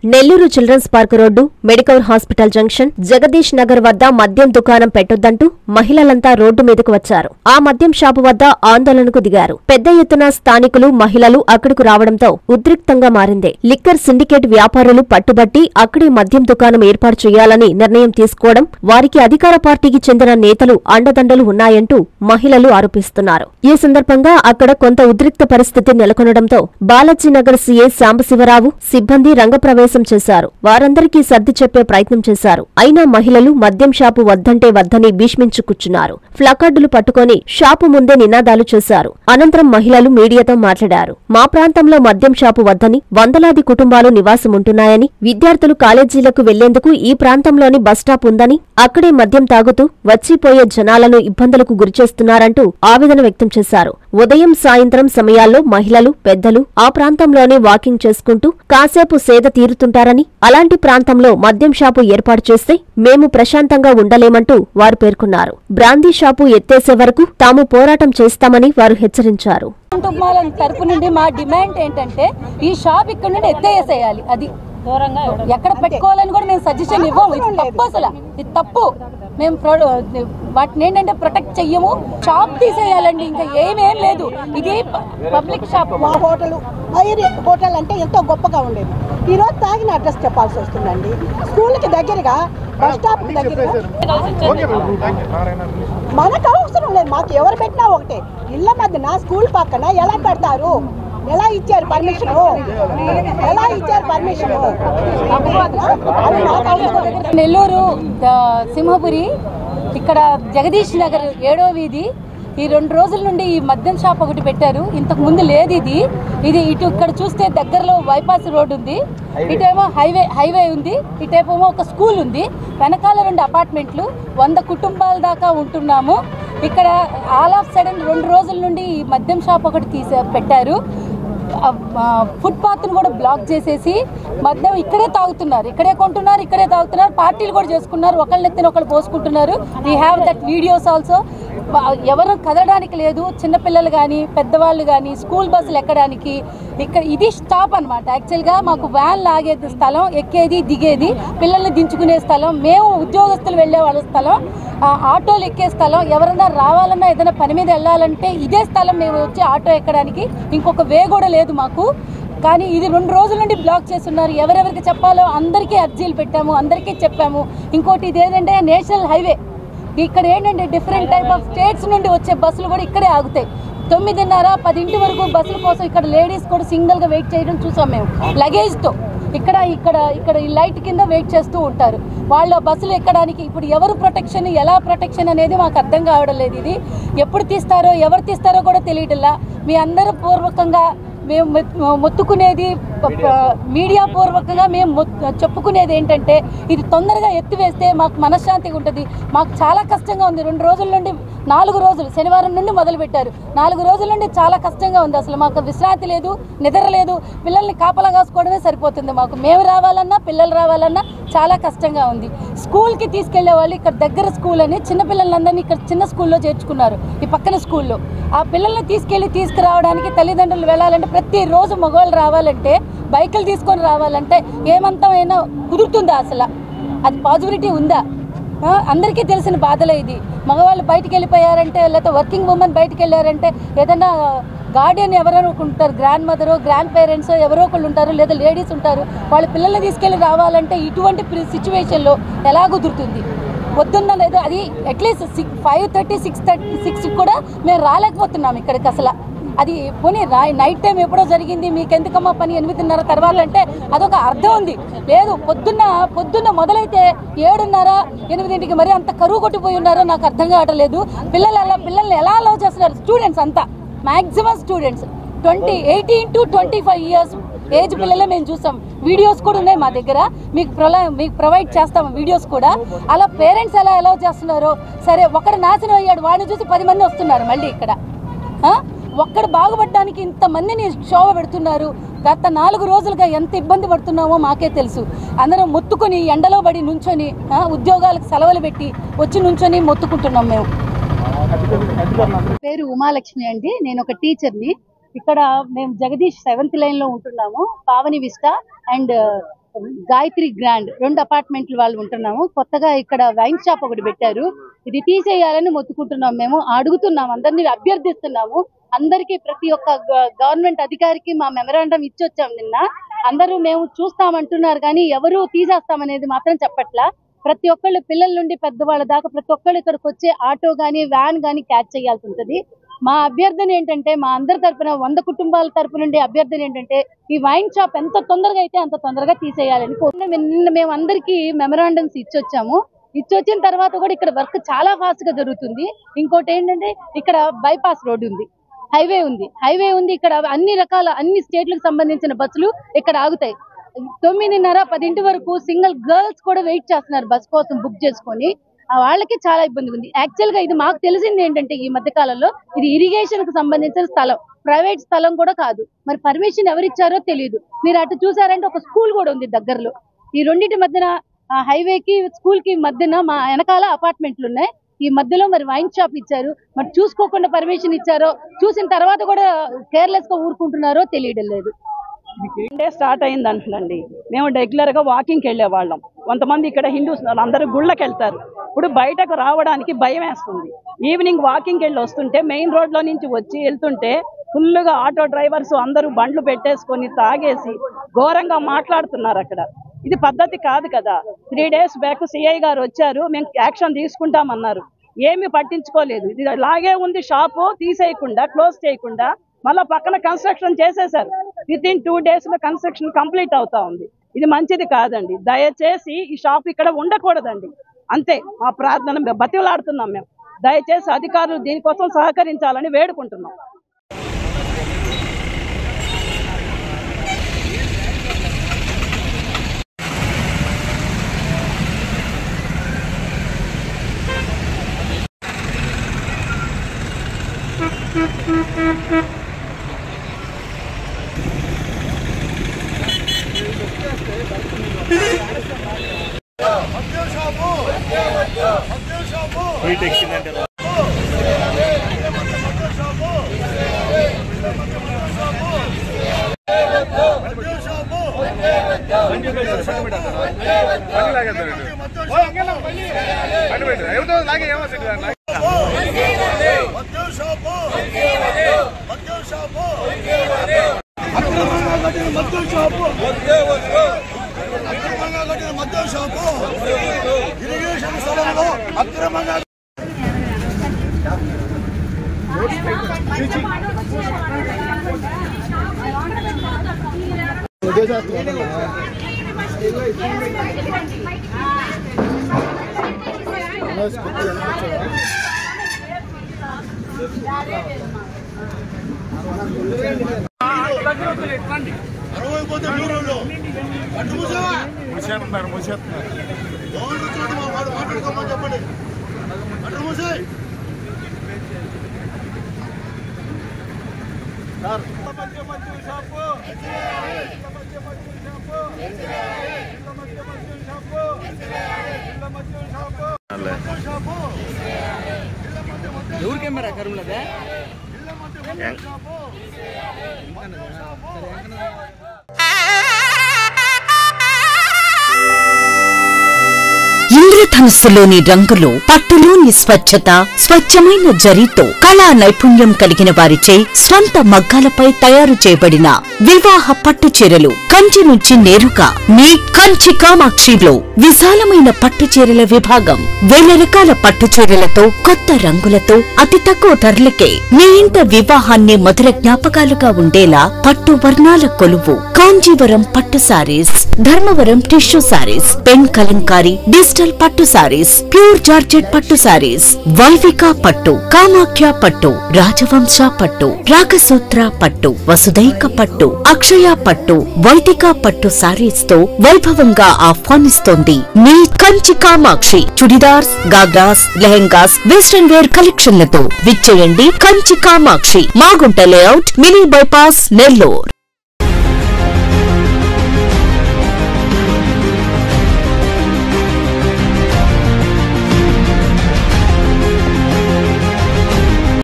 Nellore children's park road medical hospital junction Jagadish Nagar వద్ద మద్యం దుకాణం పెట్టొద్దంటూ మహిళలంతా రోడ్డు మీదకు వచ్చారు ఆ మద్యం షాపు వద్ద ఆందోళనకు దిగారు పెద్ద ఎత్తున స్థానికులు మహిళలు అక్కడకు రావడంతో ఉద్రిక్తంగా మారింది లిక్కర్ సిండికేట్ వ్యాపారులు పట్టుబట్టి అక్కడే మద్యం దుకాణం ఏర్పాటు చేయాలని నిర్ణయం తీసుకోవడం వారికి అధికార పార్టీకి చెందిన నేతలు అండదండలు ఉన్నాయంటూ మహిళలు ఆరోపిస్తున్నారు ఈ సందర్భంగా అక్కడ కొంత ఉద్రిక్త పరిస్థితి నెలకొనడంతో బాలాజీనగర్ సీఏ సాంబశివరావు సిబ్బంది రంగప్రవేశం చేశారు వారందరికీ సర్ది చెప్పే ప్రయత్నం చేశారు అయినా మహిళలు మద్యం షాపు వద్దంటే వద్దని భీష్మించు కూర్చున్నారు ప్లకార్డులు పట్టుకొని షాపు ముందే నినాదాలు చేశారు అనంతరం మహిళలు మీడియాతో మాట్లాడారు మా ప్రాంతంలో మద్యం షాపు వద్దని వందలాది కుటుంబాలు నివాసముంటున్నాయని విద్యార్థులు కాలేజీలకు వెళ్లేందుకు ఈ ప్రాంతంలోని బస్టాప్ ఉందని అక్కడే మద్యం తాగుతూ వచ్చిపోయే జనాలను ఇబ్బందులకు గురిచేస్తున్నారంటూ ఆవేదన వ్యక్తం చేశారు ఉదయం సాయంత్రం సమయాల్లో మహిళలు పెద్దలు ఆ ప్రాంతంలోనే వాకింగ్ చేసుకుంటూ కాసేపు సేద తీరుతుంటారని అలాంటి ప్రాంతంలో మద్యం షాపు ఏర్పాటు చేస్తే మేము ప్రశాంతంగా ఉండలేమంటూ వారు పేర్కొన్నారు బ్రాందీ షాపు ఎత్తేసే వరకు తాము పోరాటం చేస్తామని వారు హెచ్చరించారు కుటుంబాల తరపు నుండి మా డిమాండ్ ఏంటంటే ఈ షాప్ ఇక్కడ నుండి ఎత్తేసేయాలి అది దూరంగా ఎక్కడ పెట్టుకోవాలని కూడా మేము సజెషన్ ఇవ్వము ఇది తప్పు అసలు ఇది తప్పు మేము ప్రొ- వాటిని ఏంటంటే ప్రొటెక్ట్ చెయ్యము షాప్ తీసేయాలండి ఇంకా ఏమేం లేదు ఇది పబ్లిక్ షాప్ మా హోటల్ ఐరి హోటల్ అంటే ఎంతో గొప్పగా ఉండేది ఈ రోజు తాగిన అడ్రస్ చెప్పాల్సి వస్తుందండి స్కూల్కి దగ్గరగా బస్ స్టాప్కి దగ్గరగా మనకు అవసరం లేదు మాకు ఎవరు పెట్టినా ఒకటే ఇళ్ళ మధ్యన స్కూల్ పక్కన ఎలా పెడతారు ఎలా ఇచ్చారు పర్మిషన్ ఎలా ఇచ్చారు పర్మిషన్ అది మాకు అవసరం లేదు. నెల్లూరు ఆ, సింహపురి ఇక్కడ జగదీష్ నగర్ ఏడో వీధి ఈ రెండు రోజుల నుండి ఈ మద్యం షాప్ ఒకటి పెట్టారు ఇంతకు ముందు లేదు ఇది ఇది ఇటు ఇక్కడ చూస్తే దగ్గరలో బైపాస్ రోడ్ ఉంది ఇటేమో హైవే హైవే ఉంది ఇటేపేమో ఒక స్కూల్ ఉంది వెనకాల రెండు అపార్ట్మెంట్లు వంద కుటుంబాల దాకా ఉంటున్నాము ఇక్కడ ఆల్ ఆఫ్ సడన్ రెండు రోజుల నుండి ఈ మద్యం షాప్ ఒకటి తీసే పెట్టారు ఫుట్పాత్ను కూడా బ్లాక్ చేసేసి మద్యం ఇక్కడే తాగుతున్నారు ఇక్కడే కొంటున్నారు ఇక్కడే తాగుతున్నారు పార్టీలు కూడా చేసుకున్నారు ఒకళ్ళ ఎత్తిన ఒకళ్ళు పోసుకుంటున్నారు we have that videos also ఎవరు కదలడానికి లేదు చిన్నపిల్లలు కానీ పెద్దవాళ్ళు కానీ స్కూల్ బస్సులు ఎక్కడానికి ఇక్కడ ఇది స్టాప్ అనమాట యాక్చువల్గా మాకు వ్యాన్ లాగేది స్థలం ఎక్కేది దిగేది పిల్లల్ని దించుకునే స్థలం మేము ఉద్యోగస్తులు వెళ్ళే వాళ్ళ స్థలం ఆ, ఆటోలు ఎక్కే స్థలం ఎవరైనా రావాలన్నా ఏదైనా పని మీద వెళ్ళాలంటే ఇదే స్థలం మేము వచ్చి ఆటో ఎక్కడానికి ఇంకొక వే కూడా లేదు మాకు కానీ ఇది రెండు రోజుల నుండి బ్లాక్ చేస్తున్నారు ఎవరెవరికి చెప్పాలో అందరికీ అర్జీలు పెట్టాము అందరికీ చెప్పాము ఇంకోటి ఇది ఏంటంటే నేషనల్ హైవే ఇక్కడ ఏంటంటే డిఫరెంట్ టైప్ ఆఫ్ స్టేట్స్ నుండి వచ్చే బస్సులు కూడా ఇక్కడే ఆగుతాయి తొమ్మిదిన్నర పదింటి వరకు బస్సుల కోసం ఇక్కడ లేడీస్ కూడా సింగిల్గా వెయిట్ చేయడం చూసాం మేము లగేజ్తో ఇక్కడ ఇక్కడ ఇక్కడ ఈ లైట్ కింద వెయిట్ చేస్తూ ఉంటారు వాళ్ళు ఆ బస్సులు ఎక్కడానికి ఇప్పుడు ఎవరు ప్రొటెక్షన్ ఎలా ప్రొటెక్షన్ అనేది మాకు అర్థం కావడం లేదు ఇది ఎప్పుడు తీస్తారో ఎవరు తీస్తారో కూడా తెలియటల్లా మీ అందరూ పూర్వకంగా మేము మొత్- మొత్తుకునేది ప- ప- మీడియా పూర్వకంగా మేము మొత్- చెప్పుకునేది ఏంటంటే ఇది తొందరగా ఎత్తివేస్తే మాకు మనశ్శాంతిగా ఉంటుంది మాకు చాలా కష్టంగా ఉంది రెండు రోజుల నుండి నాలుగు రోజులు శనివారం నుండి మొదలు పెట్టారు నాలుగు రోజుల నుండి చాలా కష్టంగా ఉంది అసలు మాకు విశ్రాంతి లేదు నిద్ర లేదు పిల్లల్ని కాపలా కాసుకోవడమే సరిపోతుంది మాకు మేము రావాలన్నా పిల్లలు రావాలన్నా చాలా కష్టంగా ఉంది స్కూల్కి తీసుకెళ్లే వాళ్ళు ఇక్కడ దగ్గర స్కూల్ అని చిన్న పిల్లలందరినీ ఇక్కడ చిన్న స్కూల్లో చేర్చుకున్నారు ఈ పక్కన స్కూల్లో ఆ పిల్లల్ని తీసుకెళ్లి తీసుకురావడానికి తల్లిదండ్రులు వెళ్ళాలంటే ప్రతిరోజు మగవాళ్ళు రావాలంటే బైకులు తీసుకొని రావాలంటే ఏమంతమైనా కుదురుతుందా అసలు అది పాజిబిలిటీ ఉందా ఆ, అందరికీ తెలిసిన బాధలే ఇది మగవాళ్ళు బయటికి వెళ్ళిపోయారంటే లేకపోతే వర్కింగ్ ఉమెన్ బయటికి వెళ్ళారంటే ఏదైనా గార్డియన్ ఎవరైనా ఒకరు ఉంటారు గ్రాండ్ మదర్ గ్రాండ్ పేరెంట్స్ ఎవరో ఒకళ్ళు ఉంటారు లేదా లేడీస్ ఉంటారు వాళ్ళ పిల్లల్ని తీసుకెళ్ళి రావాలంటే ఇటువంటి సిచ్యువేషన్లో ఎలా కుదురుతుంది పొద్దున్న లేదు అది at least six five thirty six thirty six కూడా మేము రాలేకపోతున్నాం ఇక్కడికి అసలు అది పోనీ రా నైట్ టైం ఎప్పుడో జరిగింది మీకు ఎందుకమ్మా పని ఎనిమిదిన్నర తర్వాత అంటే అదొక అర్థం ఉంది లేదు పొద్దున్న పొద్దున్న మొదలైతే ఏడున్నర ఎనిమిదింటికి మరి అంత కరువు కొట్టిపోయి ఉన్నారో నాకు అర్థం కావట్లేదు పిల్లలు ఎలా పిల్లల్ని ఎలా అలౌ చేస్తున్నారు స్టూడెంట్స్ అంతా maximum students twenty eighteen to twenty five years age పిల్లలే మేము చూసాం వీడియోస్ కూడా ఉన్నాయి మా దగ్గర మీకు ప్రొలా మీకు ప్రొవైడ్ చేస్తాం వీడియోస్ కూడా అలా పేరెంట్స్ ఎలా అలౌ చేస్తున్నారో సరే ఒకడు నాశనం అయ్యాడు వాడిని చూసి పది మంది వస్తున్నారు మళ్ళీ ఇక్కడ ఆ? ఒక్కడు బాగుపడడానికి ఇంతమందిని శోభ పెడుతున్నారు గత నాలుగు రోజులుగా ఎంత ఇబ్బంది పడుతున్నామో మాకే తెలుసు అందరం మొత్తుకొని ఎండలో పడి నుంచొని ఆ, ఉద్యోగాలకు సెలవులు పెట్టి వచ్చి నుంచొని మొత్తుకుంటున్నాం మేము పేరు ఉమాలక్ష్మి అండి నేను ఒక టీచర్ని ఇక్కడ మేము జగదీష్ సెవెంత్ లైన్ లో ఉంటున్నాము Pavani Vista and Gayatri Grand రెండు అపార్ట్మెంట్లు వాళ్ళు ఉంటున్నాము కొత్తగా ఇక్కడ వైన్ షాప్ ఒకటి పెట్టారు ఇది తీసేయాలని మొత్తుకుంటున్నాం మేము అడుగుతున్నాం అందరినీ అభ్యర్థిస్తున్నాము అందరికీ ప్రతి ఒక్క గ- గవర్నమెంట్ అధికారికి మా మెమరాండం ఇచ్చొచ్చాం నిన్న అందరూ మేము చూస్తామంటున్నారు కానీ ఎవరు తీసేస్తామనేది మాత్రం చెప్పట్లా ప్రతి ఒక్కళ్ళు పిల్లల నుండి పెద్దవాళ్ళ దాకా ప్రతి ఒక్కళ్ళు ఇక్కడికి వచ్చే ఆటో గానీ వ్యాన్ గానీ క్యాచ్ చేయాల్సి ఉంటుంది మా అభ్యర్థన ఏంటంటే మా అందరి తరపున వంద కుటుంబాల తరపు నుండి అభ్యర్థన ఏంటంటే ఈ వైన్ షాప్ ఎంత తొందరగా అయితే అంత తొందరగా తీసేయాలని కోరుతున్నాం. నిన్న మేము అందరికీ మెమరాండమ్స్ ఇచ్చొచ్చాము ఇచ్చొచ్చిన తర్వాత కూడా ఇక్కడ వర్క్ చాలా ఫాస్ట్ గా జరుగుతుంది ఇంకోటి ఏంటంటే ఇక్కడ బైపాస్ రోడ్ ఉంది హైవే ఉంది హైవే ఉంది ఇక్కడ అన్ని రకాల అన్ని స్టేట్లకు సంబంధించిన బస్సులు ఇక్కడ ఆగుతాయి తొమ్మిదిన్నర పదింటి వరకు సింగిల్ గర్ల్స్ కూడా వెయిట్ చేస్తున్నారు బస్ కోసం బుక్ చేసుకొని ఆ వాళ్ళకి చాలా ఇబ్బంది ఉంది యాక్చువల్ గా ఇది మాకు తెలిసింది ఏంటంటే ఈ మధ్య కాలంలో ఇది ఇరిగేషన్ కు సంబంధించిన స్థలం ప్రైవేట్ స్థలం కూడా కాదు మరి పర్మిషన్ ఎవరిచ్చారో తెలియదు మీరు అటు చూసారంటే ఒక స్కూల్ కూడా ఉంది దగ్గరలో ఈ రెండింటి మధ్యన ఆ హైవే కి స్కూల్ కి మధ్యన మా వెనకాల అపార్ట్మెంట్లు ఉన్నాయి ఈ మధ్యలో మరి వైన్ షాప్ ఇచ్చారు మరి చూసుకోకుండా పర్మిషన్ ఇచ్చారో చూసిన తర్వాత కూడా కేర్లెస్ గా ఊరుకుంటున్నారో తెలియడం లేదు డే స్టార్ట్ అయింది అంటున్నాండి మేము రెగ్యులర్ గా వాకింగ్కి వెళ్ళే వాళ్ళం కొంతమంది ఇక్కడ హిందూస్ అందరూ గుళ్ళకి వెళ్తారు ఇప్పుడు బయటకు రావడానికి భయం వేస్తుంది ఈవినింగ్ వాకింగ్కి వెళ్ళి వస్తుంటే మెయిన్ రోడ్ లో నుంచి వచ్చి వెళ్తుంటే ఫుల్గా ఆటో డ్రైవర్స్ అందరూ బండ్లు పెట్టేసుకొని తాగేసి ఘోరంగా మాట్లాడుతున్నారు అక్కడ ఇది పద్ధతి కాదు కదా త్రీ డేస్ బ్యాక్ సిఐ గారు వచ్చారు మేము యాక్షన్ తీసుకుంటామన్నారు ఏమీ పట్టించుకోలేదు ఇది లాగే ఉంది షాపు తీసేయకుండా క్లోజ్ చేయకుండా మళ్ళీ పక్కన కన్స్ట్రక్షన్ చేసేసారు విత్ ఇన్ టూ డేస్ లో కన్స్ట్రక్షన్ కంప్లీట్ అవుతా ఉంది ఇది మంచిది కాదండి దయచేసి ఈ షాప్ ఇక్కడ ఉండకూడదండి అంతే మా ప్రార్థన బతిలాడుతున్నాం మేము దయచేసి అధికారులు దీనికోసం సహకరించాలని వేడుకుంటున్నాం మద్యం షాపు ఇరిగేషన్ స్థలంలో అక్రమంగా అరవై పోతే నూరులో అటు మూసావా మూసేస్తున్నారు మూసేస్తున్నారు మాట్లాడుకోమని చెప్పండి అటు మూసాయి ఇంద్రధనుస్సులోని రంగులు పట్టులోని స్వచ్ఛత స్వచ్ఛమైన జరీతో కళా నైపుణ్యం కలిగిన వారిచే స్వంత మగ్గాలపై తయారు చేయబడిన వివాహ పట్టు చీరలు కంచి నుంచి నేరుగా మీ కంచి కామాక్షిలో విశాలమైన పట్టు చీరల విభాగం వేల రకాల పట్టు చీరలతో కొత్త రంగులతో అతి తక్కువ ధరలకే మీ ఇంట వివాహాన్ని మధుర జ్ఞాపకాలుగా ఉండేలా పట్టు వర్ణాల కొలువు కాంజీవరం పట్టు saris Dharmavaram tissue saris pen Kalamkari digital పట్టు సారీస్ ప్యూర్ జార్జెట్ పట్టు సారీస్ వైవిక పట్టు కామాఖ్య పట్టు రాజవంశ పట్టు రాగసూత్ర పట్టు వసుదైక పట్టు అక్షయ పట్టు వైదిక పట్టు సారీస్ తో వైభవంగా ఆహ్వానిస్తోంది మీ కంచి కామాక్షి చుడిదార్స్ గాగ్రాస్ లెహెంగాస్ వెస్టర్న్ వేర్ కలెక్షన్లతో విచ్చేయండి Kanchi Kamakshi Magunta layout mini bypass Nellore